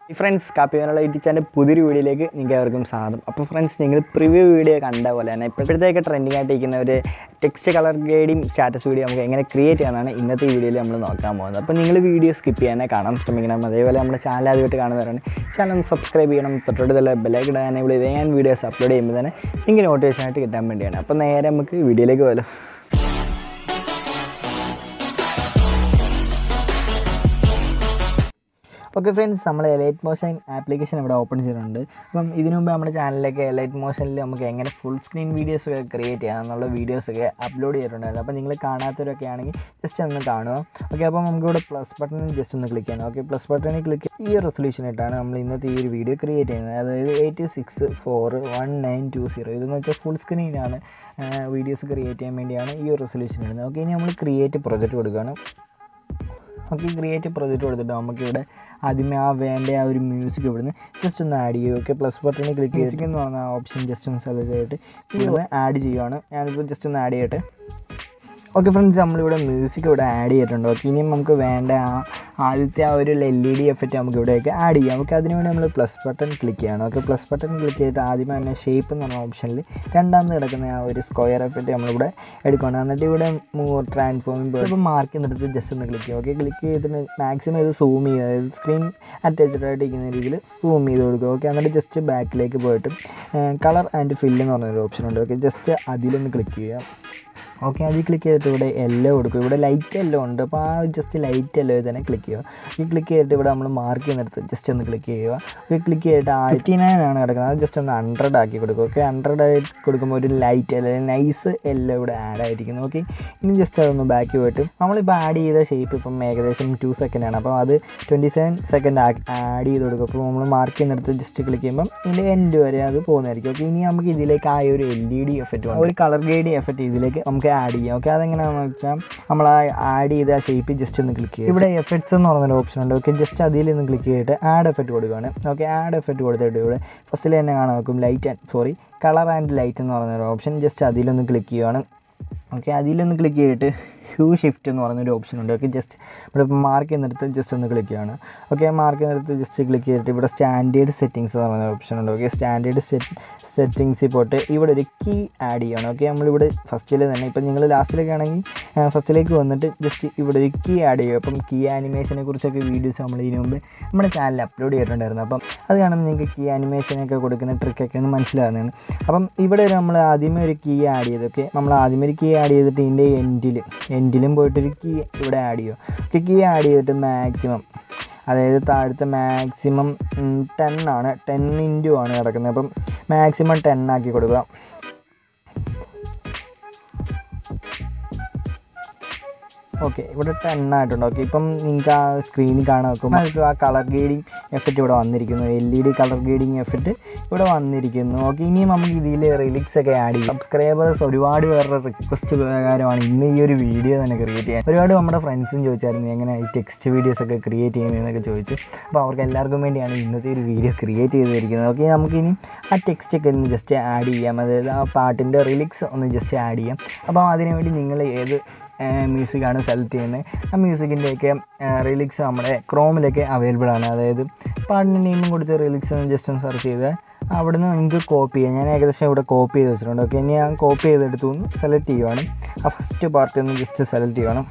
friends കാപ്പിവാനുള്ള YouTube channel പുതിയൊരു വീഡിയോയിലേക്ക് നിങ്ങൾക്ക് അവർക്കും സ്വാഗതം അപ്പോൾ ഫ്രണ്ട്സ് നിങ്ങൾ പ്രിവ്യൂ വീഡിയോ കണ്ട പോലെ തന്നെ ഇപ്പോഴത്തേക്ക് ട്രെൻഡിങ് ആയിട്ടിരിക്കുന്ന ഒരു text colour grading status video നമുക്ക് എങ്ങനെ ക്രിയേറ്റ് ചെയ്യാനാണ് ഇന്നത്തെ ഈ വീഡിയോയിൽ നമ്മൾ നോക്കാൻ പോകുന്നത് അപ്പോൾ നിങ്ങൾ വീഡിയോ സ്കിപ്പ് ചെയ്യാനേ കാണാൻ ശ്രമിക്കണം അതേപോലെ നമ്മുടെ ചാനൽ ആദ്യമായിട്ട് കാണുന്നവരാണ് ചാനൽ ഒന്ന് സബ്സ്ക്രൈബ് ചെയ്യണം തൊട്ടടുത്തുള്ള ബെല്ലൈക്ക് ഇടാൻ എനേബിൾ ചെയ്ത് ഞാൻ വീഡിയോസ് അപ്ലോഡ് ചെയ്യുമ്പോൾ തന്നെ നിങ്ങൾക്ക് നോട്ടിഫിക്കേഷൻ ആയിട്ട് കിട്ടാൻ വേണ്ടിയാണ് അപ്പോൾ നേരെ നമുക്ക് വീഡിയോയിലേക്ക് പോകാലോ ഓക്കെ ഫ്രണ്ട്സ് നമ്മൾ എലൈറ്റ് മോഷൻ ആപ്ലിക്കേഷൻ ഇവിടെ ഓപ്പൺ ചെയ്തിട്ടുണ്ട് അപ്പം ഇതിനു മുമ്പ് നമ്മുടെ ചാനലിലേക്ക് എലൈറ്റ് മോഷനിൽ നമുക്ക് എങ്ങനെ ഫുൾ സ്ക്രീൻ വീഡിയോസ് ഒക്കെ ക്രിയേറ്റ് ചെയ്യാം എന്നുള്ള വീഡിയോസൊക്കെ അപ്ലോഡ് ചെയ്തിട്ടുണ്ടായിരുന്നു അപ്പോൾ നിങ്ങൾ കാണാത്തവരൊക്കെ ആണെങ്കിൽ ജസ്റ്റ് ഒന്ന് കാണുക ഓക്കെ അപ്പോൾ നമുക്ക് ഇവിടെ പ്ലസ് ബട്ടണിൽ ജസ്റ്റ് ഒന്ന് ക്ലിക്ക് ചെയ്യണം ഓക്കെ പ്ലസ് ബട്ടണിൽ ക്ലിക്ക് ഈ റെസൊല്യൂഷൻ ഇട്ടാണ് നമ്മൾ ഇന്നത്തെ ഈ ഒരു വീഡിയോ ക്രിയേറ്റ് ചെയ്യുന്നത് അതായത് eight six four one nine two zero ഇതെന്ന് വെച്ചാൽ ഫുൾ സ്ക്രീനാണ് വീഡിയോസ് ക്രിയേറ്റ് ചെയ്യാൻ വേണ്ടിയാണ് ഈ ഒരു റെസൊല്യൂഷൻ ഇടുന്നത് ഓക്കെ ഇനി നമ്മൾ ക്രിയേറ്റ് പ്രൊജക്റ്റ് കൊടുക്കുകയാണ് നമുക്ക് ക്രിയേറ്റ് പ്രൊജക്റ്റ് കൊടുത്തിട്ട് നമുക്കിവിടെ ആദ്യമേ ആ വേണ്ട ആ ഒരു മ്യൂസിക് ഇവിടുന്ന് ജസ്റ്റ് ഒന്ന് ആഡ് ചെയ്യുക ഓക്കെ പ്ലസ് ബട്ടണിൽ ക്ലിക്ക് മ്യൂസിക് എന്ന് പറഞ്ഞ ഓപ്ഷൻ ജസ്റ്റ് ഒന്ന് സെലക്ട് ചെയ്തിട്ട് ഇവിടെ ആഡ് ചെയ്യുവാണ് ഞാനിപ്പോൾ ജസ്റ്റ് ഒന്ന് ആഡ് ചെയ്യട്ടെ ഓക്കെ ഫ്രണ്ട്സ് നമ്മളിവിടെ മ്യൂസിക് ഇവിടെ ആഡ് ചെയ്തിട്ടുണ്ട് ഓക്കെ ഇനിയും നമുക്ക് വേണ്ട ആ ആദ്യത്തെ ആ ഒരു എൽ ഇ ഡി എഫക്റ്റ് നമുക്ക് ഇവിടെയൊക്കെ ആഡ് ചെയ്യാം നമുക്ക് അതിനുവേണ്ടി നമ്മൾ പ്ലസ് ബട്ടൺ ക്ലിക്ക് ചെയ്യണം ഓക്കെ പ്ലസ് ബട്ടൺ ക്ലിക്ക് ചെയ്തിട്ട് ആദ്യമേ തന്നെ ഷേപ്പ് എന്ന് പറഞ്ഞ ഓപ്ഷനിൽ രണ്ടാമത് കിടക്കുന്ന ആ ഒരു സ്ക്വയർ എഫക്റ്റ് നമ്മളിവിടെ എടുക്കണം എന്നിട്ട് ഇവിടെ ട്രാൻസ്ഫോമിംഗ് ഇപ്പോൾ മാർക്ക് ചെയ്യുന്നിടത്ത് ജസ്റ്റ് ഒന്ന് ക്ലിക്ക് ചെയ്യുക ഓക്കെ ക്ലിക്ക് ചെയ്തിട്ട് മാക്സിമം ഇത് സൂം ചെയ്യുക അതായത് സ്ക്രീൻ അറ്റാച്ച്ഡ് ആയിട്ട് ഇരിക്കുന്ന രീതിയിൽ സൂം ചെയ്ത് കൊടുക്കുക ഓക്കെ എന്നിട്ട് ജസ്റ്റ് ബാക്കിലേക്ക് പോയിട്ട് കളർ ആൻഡ് ഫില്ല് എന്ന് പറഞ്ഞൊരു ഓപ്ഷൻ ഉണ്ട് ഓക്കെ ജസ്റ്റ് അതിലൊന്ന് ക്ലിക്ക് ചെയ്യുക ഓക്കെ അതിൽ ക്ലിക്ക് ചെയ്തിട്ട് ഇവിടെ എല്ലോ കൊടുക്കും ഇവിടെ ലൈറ്റ് എല്ലോ ഉണ്ട് അപ്പോൾ ആ ജസ്റ്റ് ലൈറ്റ് എല്ലോ തന്നെ ക്ലിക്ക് ചെയ്യുക ഈ ക്ലിക്ക് ചെയ്തിട്ട് ഇവിടെ നമ്മൾ മാർക്ക് ചെയ്യുന്നിടത്ത് ജസ്റ്റ് ഒന്ന് ക്ലിക്ക് ചെയ്യുക ഓക്കെ ക്ലിക്ക് ചെയ്തിട്ട് ഫിഫ്റ്റി നയൻ ആണ് കിടക്കുന്നത് അത് ജസ്റ്റ് ഒന്ന് ഹൺഡ്രഡ് ആക്കി കൊടുക്കുക ഓക്കെ ഹൺഡ്രഡ് ആയിട്ട് കൊടുക്കുമ്പോൾ ഒരു ലൈറ്റ് അല്ലെങ്കിൽ നൈസ് എല്ലോ ഇവിടെ ആഡ് ആയിരിക്കുന്നു ഓക്കെ ഇനി ജസ്റ്റ് അതൊന്ന് ബാക്ക് പോയിട്ട് നമ്മളിപ്പോൾ ആഡ് ചെയ്ത ഷേപ്പ് ഇപ്പം ഏകദേശം ടു സെക്കൻഡ് ആണ് അപ്പോൾ അത് ട്വൻറ്റി സെവൻ സെക്കൻഡ് ആഡ് ചെയ്ത് കൊടുക്കും അപ്പോൾ നമ്മൾ മാർക്ക് ചെയ്യുന്നിടത്ത് ജസ്റ്റ് ക്ലിക്ക് ചെയ്യുമ്പോൾ ഇതിൻ്റെ എൻഡ് വരെ അത് പോകുന്നതായിരിക്കും ഓക്കെ ഇനി നമുക്ക് ഇതിലേക്ക് ആ ഒരു എൽ ഇ ഡി എഫക്റ്റ് ഒരു കളർ ഗ്രേഡ് എഫക്റ്റ് ഇതിലേക്ക് നമുക്ക് ആഡ് ചെയ്യാം ഓക്കെ അതെങ്ങനെയാണെന്ന് വെച്ചാൽ നമ്മൾ ആ ആഡ് ചെയ്ത ആ ഷേപ്പ് ജസ്റ്റ് ഒന്ന് ക്ലിക്ക് ചെയ്യും ഇവിടെ എഫക്ട്സ് എന്ന് പറഞ്ഞൊരു ഓപ്ഷൻ ഉണ്ട് ഓക്കെ ജസ്റ്റ് അതിൽ നിന്ന് ക്ലിക്ക് ചെയ്തിട്ട് ആഡ് എഫക്റ്റ് കൊടുക്കുകയാണ് ഓക്കെ ആഡ് എഫക്റ്റ് കൊടുത്തിട്ട് ഇവിടെ ഫസ്റ്റിൽ തന്നെ കാണാൻ നോക്കും light and sorry colour and light എന്ന് പറഞ്ഞൊരു ഓപ്ഷൻ ജസ്റ്റ് അതിലൊന്ന് ക്ലിക്ക് ചെയ്യുകയാണ് ഓക്കെ അതിലൊന്ന് ക്ലിക്ക് ചെയ്തിട്ട് ഹ്യൂ ഷിഫ്റ്റ് എന്ന് പറയുന്നൊരു ഓപ്ഷൻ ഉണ്ട് ഓക്കെ ജസ്റ്റ് ഇവിടെ മാർക്ക് ചെയ്യുന്നിടത്ത് ജസ്റ്റ് ഒന്ന് ക്ലിക്ക് ചെയ്യാണ് ഓക്കെ മാർക്ക് ചെയ്യുന്നിടത്ത് ജസ്റ്റ് ക്ലിക്ക് ചെയ്തിട്ട് ഇവിടെ സ്റ്റാൻഡേർഡ് സെറ്റിങ്സ് എന്ന് പറയുന്ന ഓപ്ഷൻ ഉണ്ട് ഓക്കെ സ്റ്റാൻഡേർഡ് സെറ്റ് സെറ്റിങ്സിൽ പോയിട്ട് ഇവിടെ ഒരു കീ ആഡ് ചെയ്യണം ഓക്കെ നമ്മളിവിടെ ഫസ്റ്റിൽ തന്നെ ഇപ്പം നിങ്ങൾ ലാസ്റ്റിലേക്ക് ആണെങ്കിൽ ഫസ്റ്റിലേക്ക് വന്നിട്ട് ജസ്റ്റ് ഇവിടെ ഒരു കീ ആഡ് ചെയ്യുക അപ്പം കീ ആനിമേഷനെ കുറിച്ചൊക്കെ വീഡിയോസ് നമ്മൾ ഇതിനു മുമ്പ് നമ്മുടെ ചാനലിൽ അപ്ലോഡ് ചെയ്തിട്ടുണ്ടായിരുന്നു അപ്പം അത് കാണുമ്പോൾ നിങ്ങൾക്ക് കീ ആനിമേഷനൊക്കെ കൊടുക്കുന്ന ട്രിക്കൊക്കെ ഒന്ന് മനസ്സിലാകുന്നതാണ് അപ്പം ഇവിടെ നമ്മൾ ആദ്യമേ ഒരു കീ ആഡ് ചെയ്ത് ഓക്കെ നമ്മൾ ആദ്യമേ ഒരു കീ ആഡ് ചെയ്തിട്ട് ഇതിൻ്റെ എൻഡിൽ എൻഡിലും പോയിട്ടൊരു കീ ഇവിടെ ആഡ് ചെയ്യുക ഓക്കെ കീ ആഡ് ചെയ്തിട്ട് മാക്സിമം അതായത് താഴത്തെ മാക്സിമം ടെൻ ആണ് ടെൻ ഇൻറ്റു ആണ് കിടക്കുന്നത് അപ്പം മാക്സിമം ടെൻ ആക്കി കൊടുക്കുക ഓക്കെ ഇവിടെ ടെൻ ആയിട്ടുണ്ട് ഓക്കെ ഇപ്പം നിങ്ങൾക്ക് ആ സ്ക്രീനിൽ കാണാൻ നോക്കുമ്പോൾ ആ കളർ ഗ്രേഡിങ് എഫക്റ്റ് ഇവിടെ വന്നിരിക്കുന്നു L E D colour grading effect ഇവിടെ വന്നിരിക്കുന്നു ഓക്കെ ഇനിയും നമുക്ക് ഇതിൽ റിലിക്സ് ഒക്കെ ആഡ് ചെയ്യും സബ്സ്ക്രൈബേഴ്സ് ഒരുപാട് പേരുടെ റിക്വസ്റ്റ് പ്രകാരമാണ് ഇന്ന് ഈ ഒരു വീഡിയോ തന്നെ ക്രിയേറ്റ് ചെയ്യാൻ ഒരുപാട് നമ്മുടെ ഫ്രണ്ട്സും ചോദിച്ചായിരുന്നു എങ്ങനെ ഈ ടെക്സ്റ്റ് വീഡിയോസ് ഒക്കെ ക്രിയേറ്റ് ചെയ്യുന്നതെന്നൊക്കെ ചോദിച്ചു അപ്പോൾ അവർക്ക് എല്ലാവർക്കും വേണ്ടിയാണ് ഇന്നത്തെ ഒരു വീഡിയോ ക്രിയേറ്റ് ചെയ്തിരിക്കുന്നത് ഓക്കെ നമുക്കിനി ആ ടെക്സ്റ്റ് ഒക്കെ ഒന്ന് ജസ്റ്റ് ആഡ് ചെയ്യാം അതായത് ആ പാട്ടിൻ്റെ റിലിക്സ് ഒന്ന് ജസ്റ്റ് ആഡ് ചെയ്യാം അപ്പോൾ അതിനുവേണ്ടി നിങ്ങൾ ഏത് മ്യൂസിക്കാണ് സെലക്ട് ചെയ്യുന്നത് ആ മ്യൂസിക്കിൻ്റെയൊക്കെ റിലിക്സ് നമ്മുടെ ക്രോമിലൊക്കെ അവൈലബിൾ ആണ് അതായത് പാട്ടിൻ്റെ നെയിമും കൊടുത്ത് റിലിക്സ് ഒന്ന് ജസ്റ്റ് ഒന്ന് സെർച്ച് ചെയ്ത് അവിടെ നിന്ന് നിങ്ങൾക്ക് കോപ്പി ചെയ്യാം ഞാൻ ഏകദേശം ഇവിടെ കോപ്പി ചെയ്ത് വെച്ചിട്ടുണ്ട് ഓക്കെ ഇനി ഞാൻ കോപ്പി ചെയ്തെടുത്തു ഒന്ന് സെലക്ട് ചെയ്യുവാണ് ആ ഫസ്റ്റ് പാർട്ട് ഒന്ന് ജസ്റ്റ് സെലക്ട് ചെയ്യണം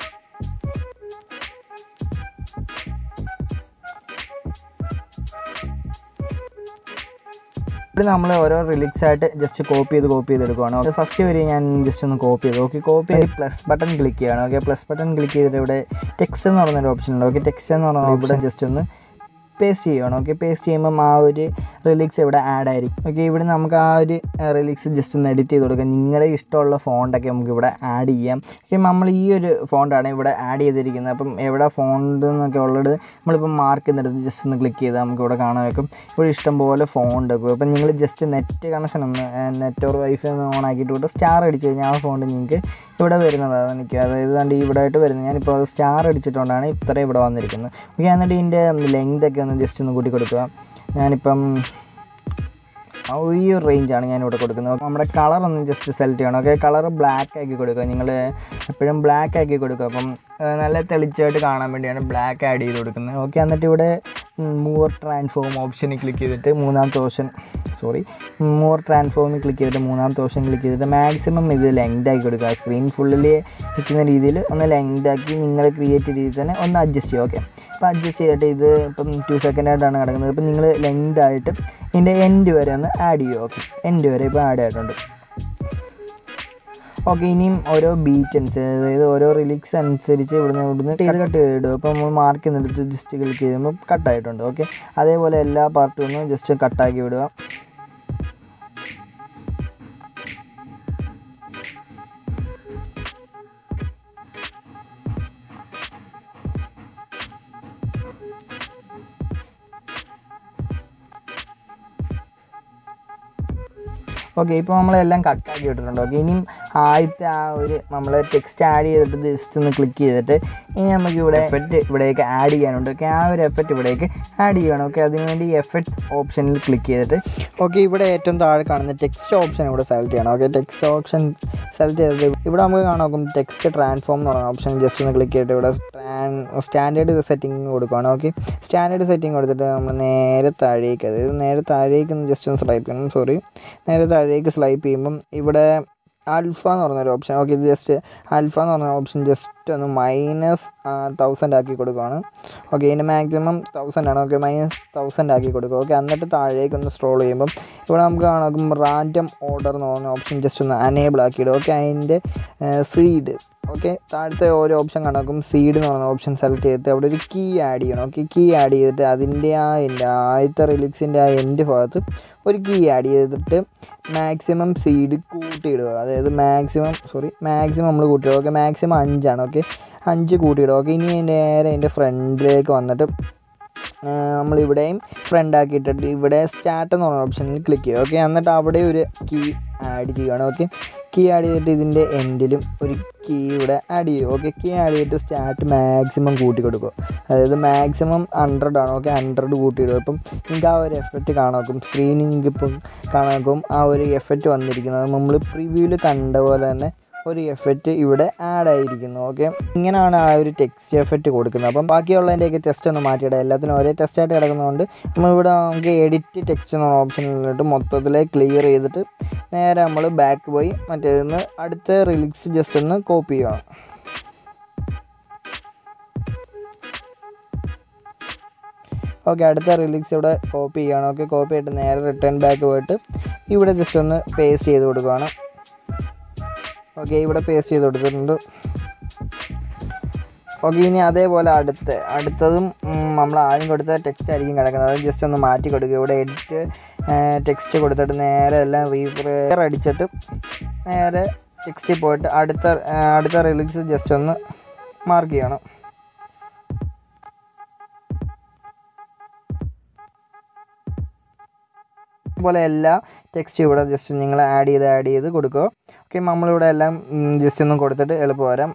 ഇവിടെ നമ്മൾ ഓരോ റിലിക്സ് ആയിട്ട് ജസ്റ്റ് കോപ്പി ചെയ്ത് കോപ്പി ചെയ്ത് എടുക്കുവാണ് അത് ഫസ്റ്റ് വരെ ഞാൻ ജസ്റ്റ് ഒന്ന് കോപ്പി ചെയ്തു ഓക്കെ കോപ്പി ചെയ്ത് പ്ലസ് ബട്ടൺ ക്ലിക്ക് ചെയ്യണം ഓക്കെ പ്ലസ് ബട്ടൺ ക്ലിക്ക് ചെയ്തിട്ട് ഇവിടെ ടെക്സ്റ്റ് എന്ന് പറയുന്നൊരു ഓപ്ഷൻ ഉണ്ട് ഓക്കെ ടെക്സ്റ്റ് എന്ന് പറഞ്ഞാൽ ഇവിടെ ജസ്റ്റ് ഒന്ന് പേസ്റ്റ് ചെയ്യണം ഓക്കെ പേസ്റ്റ് ചെയ്യുമ്പം ആ ഒരു റിലിക്സ് ഇവിടെ ആഡ് ആയിരിക്കും ഓക്കെ ഇവിടെ നമുക്ക് ആ ഒരു റിലിക്സ് ജസ്റ്റ് ഒന്ന് എഡിറ്റ് ചെയ്ത് കൊടുക്കാം നിങ്ങളുടെ ഇഷ്ടമുള്ള ഫോണ്ടൊക്കെ നമുക്ക് ഇവിടെ ആഡ് ചെയ്യാം ഓക്കെ നമ്മൾ ഈ ഒരു ഫോണ്ടാണ് ഇവിടെ ആഡ് ചെയ്തിരിക്കുന്നത് അപ്പം എവിടെ ഫോണ്ട് എന്നൊക്കെ ഉള്ളത് നമ്മളിപ്പോൾ മാർക്ക് ചെയ്യുന്നിടത്ത് ജസ്റ്റ് ഒന്ന് ക്ലിക്ക് ചെയ്താൽ നമുക്ക് ഇവിടെ കാണാൻ വെക്കും ഇവിടെ ഇഷ്ടംപോലെ ഫോണ്ട് വെക്കും അപ്പം നിങ്ങൾ ജസ്റ്റ് നെറ്റ് കണക്ഷൻ ഒന്ന് നെറ്റ് ഓർ വൈഫൈ ഒന്ന് ഓൺ ആക്കിയിട്ട് വിട്ട് സ്റ്റാർ അടിച്ച് കഴിഞ്ഞാൽ ആ ഫോണ്ട് നിങ്ങൾക്ക് ഇവിടെ വരുന്നതാണ് എനിക്ക് അതായത് കണ്ട് ഇവിടെ ആയിട്ട് വരുന്നത് ഞാനിപ്പോൾ അത് സ്റ്റാർ അടിച്ചിട്ടുകൊണ്ടാണ് ഇത്രയും ഇവിടെ വന്നിരിക്കുന്നത് ഓക്കെ എന്നിട്ട് ഇതിൻ്റെ ലെങ്ത് ഒക്കെ ഒന്ന് ജസ്റ്റ് ഒന്ന് കൂട്ടി കൊടുക്കുക ഞാനിപ്പം ആ ഈ ഒരു റേഞ്ചാണ് ഞാനിവിടെ കൊടുക്കുന്നത് അപ്പോൾ നമ്മുടെ കളർ ഒന്ന് ജസ്റ്റ് സെലക്ട് ചെയ്യണം ഓക്കെ കളർ ബ്ലാക്ക് ആക്കി കൊടുക്കുക നിങ്ങൾ എപ്പോഴും ബ്ലാക്ക് ആക്കി കൊടുക്കുക അപ്പം ആ, നല്ല തെളിച്ചായിട്ട് കാണാൻ വേണ്ടിയാണ് ബ്ലാക്ക് ആഡ് ചെയ്ത് കൊടുക്കുന്നത് ഓക്കെ എന്നിട്ട് ഇവിടെ മൂവർ ട്രാൻസ്ഫോം ഓപ്ഷനിൽ ക്ലിക്ക് ചെയ്തിട്ട് മൂന്നാമത്തെ ഓപ്ഷൻ സോറി മൂവർ ട്രാൻസ്ഫോമിൽ ക്ലിക്ക് ചെയ്തിട്ട് മൂന്നാമത്തെ ഓപ്ഷൻ ക്ലിക്ക് ചെയ്തിട്ട് മാക്സിമം ഇത് ലെങ്ത് ആക്കി കൊടുക്കുക സ്ക്രീൻ ഫുള്ളിൽ നിൽക്കുന്ന രീതിയിൽ ഒന്ന് ലെങ്ത് ആക്കി നിങ്ങൾ ക്രിയേറ്റ് രീതിയിൽ തന്നെ ഒന്ന് അഡ്ജസ്റ്റ് ചെയ്യുക ഓക്കെ അപ്പോൾ അഡ്ജസ്റ്റ് ചെയ്തിട്ട് ഇത് ഇപ്പം ടു സെക്കൻഡ് ആയിട്ടാണ് കിടക്കുന്നത് ഇപ്പം നിങ്ങൾ ലെങ്ത് ആയിട്ട് ഇതിൻ്റെ എൻഡ് വരെ ഒന്ന് ആഡ് ചെയ്യുക ഓക്കെ എൻഡ് വരെ ഇപ്പോൾ ആഡ് ആയിട്ടുണ്ട് ഓക്കെ ഇനിയും ഓരോ ബീറ്റ് അനുസരിച്ച് അതായത് ഓരോ റിലിക്സ് അനുസരിച്ച് ഇവിടുന്ന് ഇവിടുന്ന് ഇത് കട്ട് ചെയ്തിടും അപ്പോൾ നമ്മൾ മാർക്ക് ചെയ്തിട്ട് ജസ്റ്റ് ക്ലിക്ക് ചെയ്യുമ്പോൾ കട്ടായിട്ടുണ്ട് ഓക്കെ അതേപോലെ എല്ലാ പാർട്ടും ഒന്ന് ജസ്റ്റ് കട്ടാക്കി വിടുക ഓക്കെ ഇപ്പോൾ നമ്മളെല്ലാം കട്ടാക്കി വിട്ടിട്ടുണ്ട് ഓക്കെ ഇനിയും ആദ്യത്തെ ആ ഒരു നമ്മൾ ടെക്സ്റ്റ് ആഡ് ചെയ്തിട്ട് ജസ്റ്റ് ഒന്ന് ക്ലിക്ക് ചെയ്തിട്ട് ഇനി നമുക്ക് ഇവിടെ എഫക്റ്റ് ഇവിടേക്ക് ആഡ് ചെയ്യാനുണ്ട് ഓക്കെ ആ ഒരു എഫക്റ്റ് ഇവിടേക്ക് ആഡ് ചെയ്യണം ഓക്കെ അതിനുവേണ്ടി എഫക്റ്റ് ഓപ്ഷനിൽ ക്ലിക്ക് ചെയ്തിട്ട് ഓക്കെ ഇവിടെ ഏറ്റവും താഴെ കാണുന്ന ടെക്സ്റ്റ് ഓപ്ഷൻ ഇവിടെ സെലക്ട് ചെയ്യണം ഓക്കെ ടെക്സ്റ്റ് ഓപ്ഷൻ സെലക്ട് ചെയ്തിട്ട് ഇവിടെ നമുക്ക് കാണാം നോക്കും ടെക്സ്റ്റ് ട്രാൻസ്ഫോം എന്ന് പറയുന്ന ഓപ്ഷൻ ജസ്റ്റ് ഒന്ന് ക്ലിക്ക് ചെയ്തിട്ട് ഇവിടെ സ്റ്റാൻഡേർഡ് സെറ്റിംഗ് കൊടുക്കുകയാണ് ഓക്കെ സ്റ്റാൻഡേർഡ് സെറ്റിംഗ് കൊടുത്തിട്ട് നമ്മൾ നേരെ താഴേക്ക് അതായത് നേരെ താഴേക്ക് ഒന്ന് ജസ്റ്റ് ഒന്ന് സ്ലൈപ്പ് ചെയ്യണം സോറി നേരെ താഴേക്ക് സ്ലൈപ്പ് ചെയ്യുമ്പം ഇവിടെ ആൽഫ എന്ന് പറഞ്ഞൊരു ഓപ്ഷൻ ഓക്കെ ഇത് ജസ്റ്റ് ആൽഫ എന്ന് പറഞ്ഞ ഓപ്ഷൻ ജസ്റ്റ് ഒന്ന് മൈനസ് തൗസൻഡ് ആക്കി കൊടുക്കുകയാണ് ഓക്കെ ഇതിൻ്റെ മാക്സിമം തൗസൻഡ് ആണ് ഓക്കെ മൈനസ് തൗസൻഡ് ആക്കി കൊടുക്കുക ഓക്കെ എന്നിട്ട് താഴേക്ക് ഒന്ന് സ്ക്രോൾ ചെയ്യുമ്പം ഇവിടെ നമുക്ക് കാണാം റാൻഡം ഓർഡർ എന്ന് പറഞ്ഞ ഓപ്ഷൻ ജസ്റ്റ് ഒന്ന് അനേബിൾ ആക്കിയിടും ഓക്കെ അതിൻ്റെ സീഡ് ഓക്കെ താഴത്തെ ഓരോ ഓപ്ഷൻ കണക്കും സീഡ് എന്ന് പറയുന്ന ഓപ്ഷൻ സെലക്ട് ചെയ്തിട്ട് അവിടെ ഒരു കീ ആഡ് ചെയ്യണം ഓക്കെ കീ ആഡ് ചെയ്തിട്ട് അതിൻ്റെ ആ എൻ്റെ ആദ്യത്തെ റിലിക്സിൻ്റെ ആ എൻഡ് ഭാഗത്ത് ഒരു കീ ആഡ് ചെയ്തിട്ട് മാക്സിമം സീഡ് കൂട്ടിയിടുക അതായത് മാക്സിമം സോറി മാക്സിമം നമ്മൾ കൂട്ടിയിടുക ഓക്കെ മാക്സിമം അഞ്ചാണ് ഓക്കെ അഞ്ച് കൂട്ടിയിടുക ഓക്കെ ഇനി നേരെ അതിൻ്റെ ഫ്രണ്ടിലേക്ക് വന്നിട്ട് നമ്മളിവിടെയും ഫ്രണ്ട് ആക്കിയിട്ടിട്ട് ഇവിടെ സ്റ്റാർട്ട് എന്ന് പറഞ്ഞ ഓപ്ഷനിൽ ക്ലിക്ക് ചെയ്യുക ഓക്കെ എന്നിട്ട് അവിടെ ഒരു കീ ആഡ് ചെയ്യുകയാണ് ഓക്കെ കീ ആഡ് ചെയ്തിട്ട് ഇതിൻ്റെ എൻഡിലും ഒരു കീ ഇവിടെ ആഡ് ചെയ്യുക ഓക്കെ കീ ആഡ് ചെയ്തിട്ട് സ്റ്റാർട്ട് മാക്സിമം കൂട്ടി കൊടുക്കുക അതായത് മാക്സിമം ഹൺഡ്രഡ് ആണ് ഓക്കെ ഹൺഡ്രഡ് കൂട്ടിയിടുക ഇപ്പം നിങ്ങൾക്ക് ആ ഒരു എഫക്റ്റ് കാണാക്കും സ്ക്രീനിങ് ഇപ്പം കാണാക്കും ആ ഒരു എഫക്റ്റ് വന്നിരിക്കുന്നത് നമ്മൾ പ്രിവ്യൂവിൽ കണ്ട പോലെ തന്നെ ഒരു എഫക്റ്റ് ഇവിടെ ആഡ് ആയിരിക്കുന്നു ഓക്കെ ഇങ്ങനെയാണ് ആ ഒരു ടെക്സ്റ്റ് എഫക്റ്റ് കൊടുക്കുന്നത് അപ്പം ബാക്കിയുള്ളതിൻ്റെയൊക്കെ ടെസ്റ്റ് ഒന്ന് മാറ്റിയിടാം എല്ലാത്തിനും ഒരേ ടെസ്റ്റ് ആയിട്ട് കിടക്കുന്നതുകൊണ്ട് നമ്മളിവിടെ നമുക്ക് എഡിറ്റ് ടെക്സ്റ്റ് എന്ന ഓപ്ഷനിലിട്ട് മൊത്തത്തിൽ ക്ലിയർ ചെയ്തിട്ട് നേരെ നമ്മൾ ബാക്ക് പോയി മറ്റേതിന്ന് അടുത്ത റിലിക്സ് ജസ്റ്റ് ഒന്ന് കോപ്പി ചെയ്യണം ഓക്കെ അടുത്ത റിലിക്സ് ഇവിടെ കോപ്പി ചെയ്യണം ഓക്കെ കോപ്പി ചെയ്തിട്ട് നേരെ റിട്ടേൺ ബാക്ക് പോയിട്ട് ഇവിടെ ജസ്റ്റ് ഒന്ന് പേസ്റ്റ് ചെയ്ത് കൊടുക്കുകയാണ് ഓക്കെ ഇവിടെ പേസ്റ്റ് ചെയ്ത് കൊടുത്തിട്ടുണ്ട് ഓക്കെ ഇനി അതേപോലെ അടുത്ത അടുത്തതും നമ്മൾ ആദ്യം കൊടുത്ത ടെക്സ്റ്റ് ആയിരിക്കും കിടക്കുന്നത് അത് ജസ്റ്റ് ഒന്ന് മാറ്റി കൊടുക്കുക ഇവിടെ എഡിറ്റ് ടെക്സ്റ്റ് കൊടുത്തിട്ട് നേരെ എല്ലാം റീഫ്രെയർ അടിച്ചിട്ട് നേരെ ടെക്സ്റ്റിൽ പോയിട്ട് അടുത്ത അടുത്ത റിലിക്സ് ജസ്റ്റ് ഒന്ന് മാർക്ക് ചെയ്യണം അതുപോലെ എല്ലാ ടെക്സ്റ്റ് ഇവിടെ ജസ്റ്റ് നിങ്ങൾ ആഡ് ചെയ്ത് ആഡ് ചെയ്ത് കൊടുക്കുക ഓക്കെ നമ്മളിവിടെ എല്ലാം ജസ്റ്റ് ഒന്ന് കൊടുത്തിട്ട് എളുപ്പം വരാം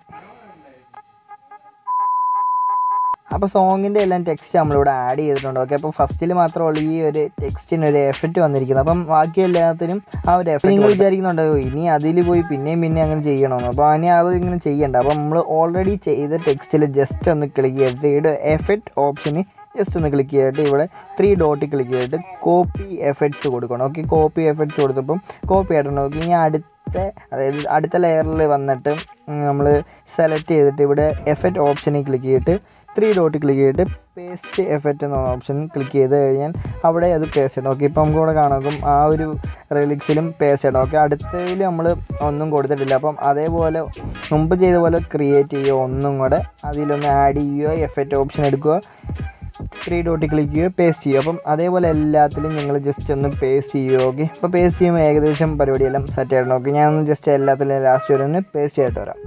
അപ്പോൾ സോങ്ങിൻ്റെ എല്ലാം ടെക്സ്റ്റ് നമ്മളിവിടെ ആഡ് ചെയ്തിട്ടുണ്ട് ഓക്കെ അപ്പോൾ ഫസ്റ്റിൽ മാത്രമുള്ള ഈ ഒരു ടെക്സ്റ്റിന് ഒരു എഫക്റ്റ് വന്നിരിക്കുന്നത് അപ്പം ബാക്കി എല്ലാത്തിനും ആ ഒരു എഫക്റ്റ് നിങ്ങൾ വിചാരിക്കുന്നുണ്ടോ ഇനി അതിൽ പോയി പിന്നെയും പിന്നെ അങ്ങനെ ചെയ്യണമെന്ന് അപ്പോൾ ഇനി അത് ഇങ്ങനെ ചെയ്യണ്ട അപ്പോൾ നമ്മൾ ഓൾറെഡി ചെയ്ത ടെക്സ്റ്റിൽ ജസ്റ്റ് ഒന്ന് ക്ലിക്ക് ചെയ്തിട്ട് ഇവിടെ എഫക്റ്റ് ഓപ്ഷന് ജസ്റ്റ് ഒന്ന് ക്ലിക്ക് ചെയ്തിട്ട് ഇവിടെ ത്രീ ഡോട്ട് ക്ലിക്ക് ചെയ്തിട്ട് കോപ്പി എഫക്ട്സ് കൊടുക്കണം ഓക്കെ കോപ്പി എഫക്ട്സ് കൊടുത്തപ്പം കോപ്പി ആയിട്ടുണ്ട് ഓക്കെ ഇനി അടുത്ത അതായത് അടുത്ത ലെയറിൽ വന്നിട്ട് നമ്മൾ സെലക്ട് ചെയ്തിട്ട് ഇവിടെ എഫക്റ്റ് ഓപ്ഷനിൽ ക്ലിക്ക് ചെയ്തിട്ട് ത്രീ ഡോട്ട് ക്ലിക്ക് ചെയ്തിട്ട് പേസ്റ്റ് എഫക്റ്റ് എന്ന ഓപ്ഷൻ ക്ലിക്ക് ചെയ്ത് കഴിഞ്ഞാൽ അവിടെ അത് പേസ്റ്റ് ചെയ്യണം ഓക്കെ ഇപ്പം നമുക്ക് ഇവിടെ കാണും ആ ഒരു റിലിക്സിലും പേസ്റ്റ് ചെയ്യണം ഓക്കെ അടുത്തതിൽ നമ്മൾ ഒന്നും കൊടുത്തിട്ടില്ല അപ്പം അതേപോലെ മുമ്പ് ചെയ്ത പോലെ ക്രിയേറ്റ് ചെയ്യുക ഒന്നും കൂടെ അതിലൊന്ന് ആഡ് ചെയ്യുക എഫക്റ്റ് ഓപ്ഷൻ എടുക്കുക ത്രീ ഡോട്ട് ക്ലിക്ക് ചെയ്യുക പേസ്റ്റ് ചെയ്യുക അപ്പം അതേപോലെ എല്ലാത്തിലും നിങ്ങൾ ജസ്റ്റ് ഒന്ന് പേസ്റ്റ് ചെയ്യുക ഓക്കെ അപ്പോൾ പേസ്റ്റ് ചെയ്യുമ്പോൾ ഏകദേശം പരിപാടിയെല്ലാം സെറ്റ് ആയിട്ടുണ്ട് ഓക്കെ ഞാൻ ഒന്ന് ജസ്റ്റ് എല്ലാത്തിലും ലാസ്റ്റ് വരെ ഒന്ന് പേസ്റ്റ് ചെയ്തിട്ട് വരാം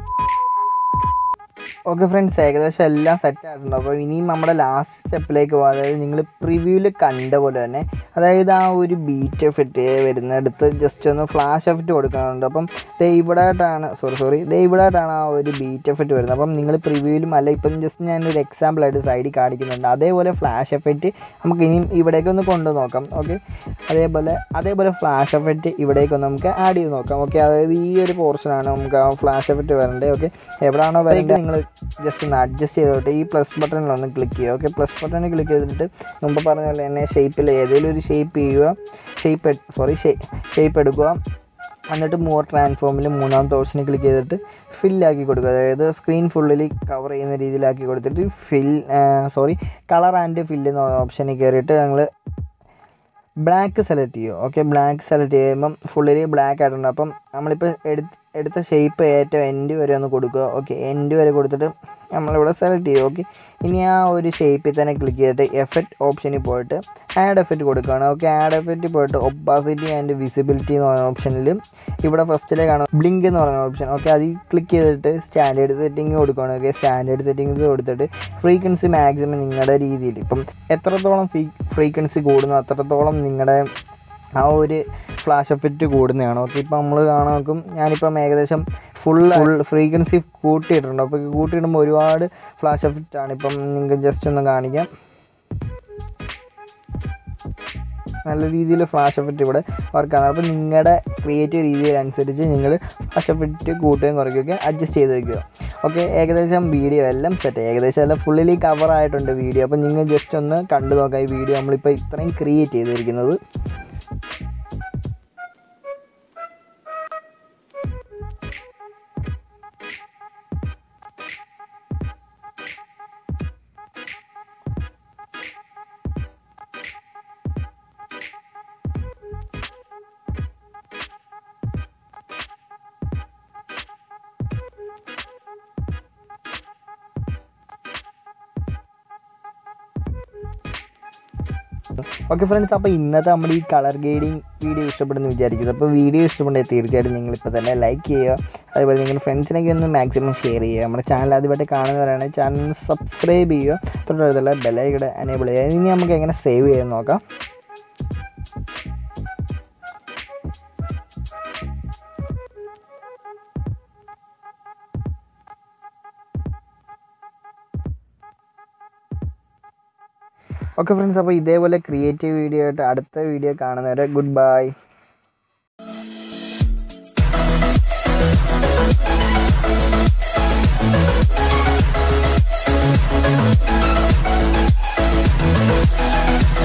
ഓക്കെ ഫ്രണ്ട്സ് ഏകദേശം എല്ലാം സെറ്റ് ആയിട്ടുണ്ട് അപ്പോൾ ഇനിയും നമ്മുടെ ലാസ്റ്റ് സ്റ്റെപ്പിലേക്ക് പോകാം അതായത് നിങ്ങൾ പ്രിവ്യൂവിൽ കണ്ട പോലെ തന്നെ അതായത് ആ ഒരു ബീറ്റ് എഫക്റ്റ് വരുന്നിടത്ത് ജസ്റ്റ് ഒന്ന് ഫ്ലാഷ് എഫക്റ്റ് കൊടുക്കാനുണ്ട് അപ്പം ദേ ഇവിടെ ആയിട്ടാണ് സോറി സോറി ദേ ഇവിടെ ആയിട്ടാണ് ആ ഒരു ബീറ്റ് എഫക്റ്റ് വരുന്നത് അപ്പം നിങ്ങൾ പ്രിവ്യൂവിലും അല്ല ഇപ്പം ജസ്റ്റ് ഞാനൊരു എക്സാമ്പിൾ ആയിട്ട് സൈഡിൽ കാണിക്കുന്നുണ്ട് അതേപോലെ ഫ്ലാഷ് എഫക്റ്റ് നമുക്ക് ഇനിയും ഇവിടേക്ക് ഒന്ന് കൊണ്ടു നോക്കാം ഓക്കെ അതേപോലെ അതേപോലെ ഫ്ലാഷ് എഫക്റ്റ് ഇവിടേക്കൊന്ന് നമുക്ക് ആഡ് ചെയ്ത് നോക്കാം ഓക്കെ അതായത് ഈ ഒരു പോർഷനാണ് നമുക്ക് ആ ഫ്ലാഷ് എഫക്റ്റ് വരേണ്ടത് ഓക്കെ എവിടെയാണോ വരേണ്ടത് നിങ്ങൾ ജസ്റ്റ് ഒന്ന് അഡ്ജസ്റ്റ് ചെയ്തോട്ട് ഈ പ്ലസ് ബട്ടണിലൊന്ന് ക്ലിക്ക് ചെയ്യുക ഓക്കെ പ്ലസ് ബട്ടണിൽ ക്ലിക്ക് ചെയ്തിട്ട് മുമ്പ് പറഞ്ഞ പോലെ തന്നെ ഷേപ്പിൽ ഏതെങ്കിലും ഒരു ഷേപ്പ് ചെയ്യുക ഷേപ്പ് സോറി ഷേപ്പ് എടുക്കുക എന്നിട്ട് മോർ ട്രാൻസ്ഫോമിൽ മൂന്നാമത്തെ ഓപ്ഷനിൽ ക്ലിക്ക് ചെയ്തിട്ട് ഫില്ലാക്കി കൊടുക്കുക അതായത് സ്ക്രീൻ ഫുള്ളിൽ കവർ ചെയ്യുന്ന രീതിയിലാക്കി കൊടുത്തിട്ട് fill sorry colour and fill എന്ന ഓപ്ഷനിൽ കയറിയിട്ട് ഞങ്ങൾ ബ്ലാക്ക് സെലക്ട് ചെയ്യുക ഓക്കെ ബ്ലാക്ക് സെലക്ട് ചെയ്യുമ്പം ഫുള്ളിൽ ബ്ലാക്ക് ആയിട്ടുണ്ട് അപ്പം നമ്മളിപ്പോൾ എടുത്ത് എടുത്ത ഷേപ്പ് ഏറ്റവും എൻഡ് വരെ ഒന്ന് കൊടുക്കുക ഓക്കെ എൻഡ് വരെ കൊടുത്തിട്ട് നമ്മളിവിടെ സെലക്ട് ചെയ്യുക ഓക്കെ ഇനി ആ ഒരു ഷേപ്പിൽ തന്നെ ക്ലിക്ക് ചെയ്തിട്ട് എഫക്റ്റ് ഓപ്ഷനിൽ പോയിട്ട് ആഡ് എഫക്റ്റ് കൊടുക്കുകയാണ് ഓക്കെ ആഡ് എഫക്റ്റ് പോയിട്ട് ഒപ്പാസിറ്റി ആൻഡ് വിസിബിലിറ്റി എന്ന് പറയുന്ന ഓപ്ഷനിൽ ഇവിടെ ഫസ്റ്റിലെ കാണാം ബ്ലിങ്ക് എന്ന് പറയുന്ന ഓപ്ഷൻ ഓക്കെ അതിൽ ക്ലിക്ക് ചെയ്തിട്ട് സ്റ്റാൻഡേർഡ് സെറ്റിംഗ് കൊടുക്കുകയാണ് ഓക്കെ സ്റ്റാൻഡേർഡ് സെറ്റിംഗ്സ് കൊടുത്തിട്ട് ഫ്രീക്വൻസി മാക്സിമം നിങ്ങളുടെ രീതിയിൽ ഇപ്പം എത്രത്തോളം ഫ്രീ ഫ്രീക്വൻസി കൂടുന്നു അത്രത്തോളം നിങ്ങളുടെ ആ ഒരു ഫ്ലാഷ് എഫക്റ്റ് കൂടുന്നതാണ് ഓക്കെ ഇപ്പം നമ്മൾ കാണാൻ നോക്കും ഞാനിപ്പം ഏകദേശം ഫുൾ ഫുൾ ഫ്രീക്വൻസി കൂട്ടിയിട്ടുണ്ട് അപ്പോൾ കൂട്ടിയിടുമ്പോൾ ഒരുപാട് ഫ്ലാഷ് എഫക്റ്റ് ആണ് ഇപ്പം നിങ്ങൾക്ക് ജസ്റ്റ് ഒന്ന് കാണിക്കാം നല്ല രീതിയിൽ ഫ്ലാഷ് എഫക്റ്റ് ഇവിടെ വർക്കാണ് അപ്പോൾ നിങ്ങളുടെ ക്രിയേറ്റീവ് രീതിയിലനുസരിച്ച് നിങ്ങൾ ഫ്ലാഷ് എഫക്റ്റ് കൂട്ടുകയും കുറയ്ക്കുകയൊക്കെ അഡ്ജസ്റ്റ് ചെയ്ത് വയ്ക്കുക ഓക്കെ ഏകദേശം വീഡിയോ എല്ലാം സെറ്റ് ഏകദേശം എല്ലാം ഫുള്ളിലി കവർ ആയിട്ടുണ്ട് വീഡിയോ അപ്പോൾ നിങ്ങൾ ജസ്റ്റ് ഒന്ന് കണ്ടു നോക്കാം ഈ വീഡിയോ നമ്മളിപ്പോൾ ഇത്രയും ക്രിയേറ്റ് ചെയ്തിരിക്കുന്നത് ഓക്കെ ഫ്രണ്ട്സ് അപ്പോൾ ഇന്നത്തെ നമ്മുടെ ഈ കളർ ഗ്രേഡിങ് വീഡിയോ ഇഷ്ടപ്പെടുന്നു വിചാരിക്കുന്നത് അപ്പോൾ വീഡിയോ ഇഷ്ടപ്പെടുന്നത് തീർച്ചയായിട്ടും നിങ്ങളിപ്പോൾ തന്നെ ലൈക്ക് ചെയ്യുക അതുപോലെ നിങ്ങളുടെ ഫ്രണ്ട്സിനൊക്കെ ഒന്ന് മാക്സിമം ഷെയർ ചെയ്യുക നമ്മുടെ ചാനൽ ആദ്യമായിട്ട് കാണുന്നവരാണ് ചാനൽ സബ്സ്ക്രൈബ് ചെയ്യുക തൊട്ടടുത്തുള്ള ബെലൈക്കടെ എനേബിൾ ചെയ്യുക ഇനി നമുക്ക് എങ്ങനെ സേവ് ചെയ്യാൻ നോക്കാം ഓക്കെ ഫ്രണ്ട്സ് അപ്പോൾ ഇതേപോലെ ക്രിയേറ്റീവ് വീഡിയോ ആയിട്ട് അടുത്ത വീഡിയോ കാണുന്നവരെ ഗുഡ് ബൈ Thank